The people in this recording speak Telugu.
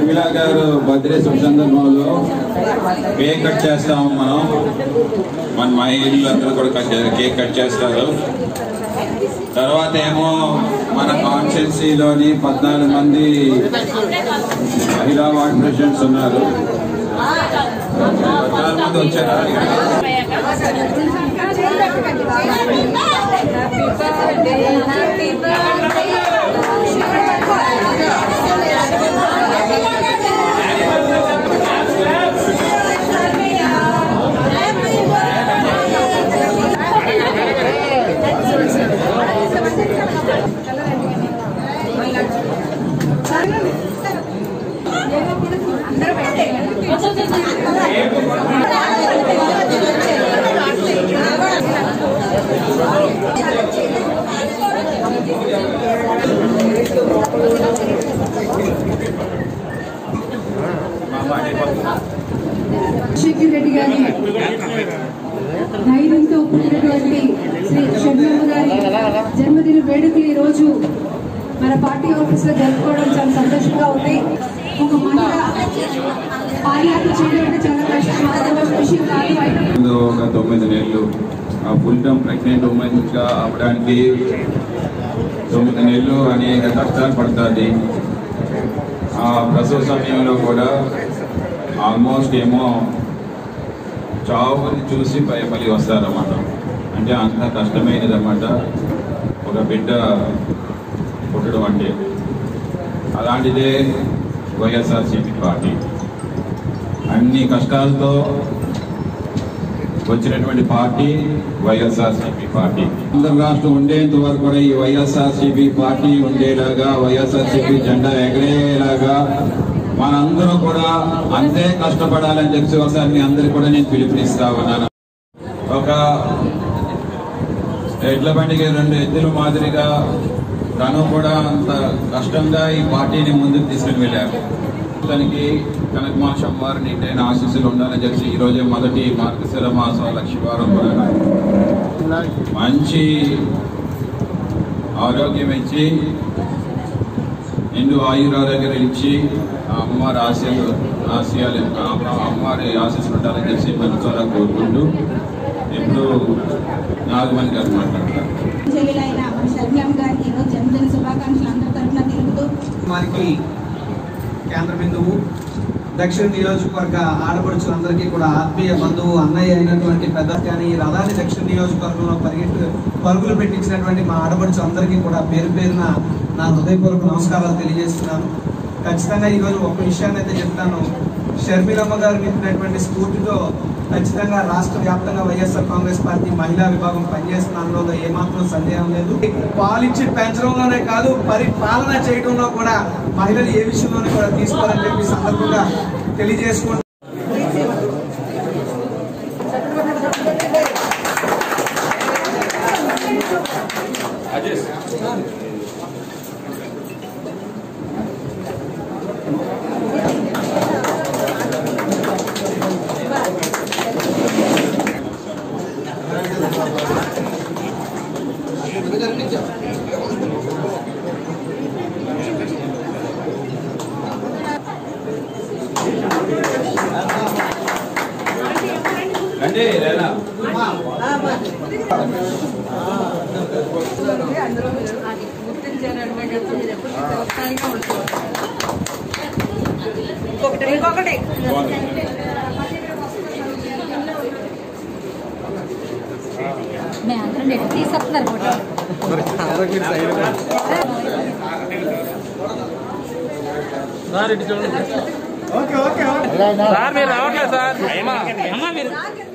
షర్మిల గారు బర్త్డే శుభ సందర్భంలో కేక్ కట్ చేస్తాము మనం మన మహిళలు అందరూ కూడా కట్ చే- కేక్ కట్ చేస్తారు తర్వాత ఏమో మన కాన్స్టిట్యున్సీలోని పద్నాలుగు మంది మహిళా వార్డ్ ప్రెసిడెంట్స్ ఉన్నారు పద్నాలుగు మంది వచ్చారా రాజశేఖర్ రెడ్డి గారి ధైర్యంతో పుట్టినటువంటి శ్రీ షణ్ముఖ గారి జన్మదిన వేడుకలు ఈ రోజు మన పార్టీ ఆఫీస్ లో జరుపుకోవడం చాలా సంతోషంగా ఉంది ఒక మహిళ పాదయాత్ర చేయడం అంటే చాలా కష్టం సాధారణ విషయం కాదు అయితే ముందు ఒక తొమ్మిది నెలలు ఫుల్ టర్మ్ ప్రెగ్నెంట్ ఉమెన్స్ గా అవడానికి తొమ్మిది నెలలు అనేక కష్టాలు పడుతుంది ఆ ప్రసవ సమయంలో కూడా ఆల్మోస్ట్ ఏమో చావుని చూసి భయపడి వస్తారన్నమాట అంటే అంత కష్టమైనది అన్నమాట ఒక బిడ్డ పుట్టడం అంటే అలాంటిదే వైఎస్ఆర్సీపీ పార్టీ అన్ని కష్టాలతో వచ్చినటువంటి పార్టీ వైఎస్ఆర్సీపీ పార్టీ ఆంధ్ర రాష్ట్రం ఉండేంత వరకు కూడా ఈ వైఎస్ఆర్సీపీ పార్టీ ఉండేలాగా వైఎస్ఆర్సీపీ జెండా ఎగరేలాగా మనందరం కూడా అంతే కష్టపడాలని చెప్పి ఒకసారి మీ అందరికి కూడా నేను పిలుపునిస్తా ఉన్నాను ఒక ఎడ్ల బండికి రెండు ఎద్దుల మాదిరిగా తను కూడా అంత కష్టంగా ఈ పార్టీని ముందుకు తీసుకుని వెళ్ళారు తనకి కనక మాసం వారి నిండైన ఆశీస్సులు ఉండాలని చెప్పి ఈ రోజే మొదటి మార్గశిర మాసం లక్షవారం కూడా మంచి ఆరోగ్యం ఇచ్చి నిండు ఆయురారోగ్యాలు ఇచ్చి ఆ అమ్మవారి ఆశయాలు ఆశయాలు ఆ అమ్మవారి ఆశీస్సులు ఉండాలని చెప్పి మనసారా కోరుకుంటూ ఇప్పుడు నాగమణి గారు మాట్లాడతారు చెల్లెలైన మన శర్మిలమ్మ గారికి ఈరోజు జన్మదిన శుభాకాంక్షలు అందరి తరఫున తెలుపుతూ మనకి కేంద్ర బిందువు దక్షిణ నియోజకవర్గ ఆడపడుచులందరికీ కూడా ఆత్మీయ బంధువు అన్నయ్య అయినటువంటి పెద్ద కానీ ఈ రథాన్ని దక్షిణ నియోజకవర్గంలో పరిగెట్టు పరుగులు పెట్టించినటువంటి మా ఆడపడుచు అందరికీ కూడా పేరు పేరున నా హృదయపూర్వక నమస్కారాలు తెలియజేస్తున్నాను ఖచ్చితంగా ఈరోజు ఒక విషయాన్ని అయితే చెప్తాను షర్మిలమ్మ గారు నింపినటువంటి స్ఫూర్తితో ఖచ్చితంగా రాష్ట్ర వ్యాప్తంగా వైఎస్ఆర్ కాంగ్రెస్ పార్టీ మహిళా విభాగం పనిచేస్తున్నందులో ఏమాత్రం సందేహం లేదు పాలిచ్చి పెంచడంలోనే కాదు పరిపాలన చేయడంలో కూడా మహిళలు ఏ విషయంలోనే కూడా తీసుకోవాలని చెప్పి సందర్భంగా తెలియజేసుకుంటూ రండి రేనా ఇంకొకటి తీసుకొస్తున్నారు ఫోటో సార్ మీరు రావట్లేదు సార్ అమ్మా అమ్మా మీరు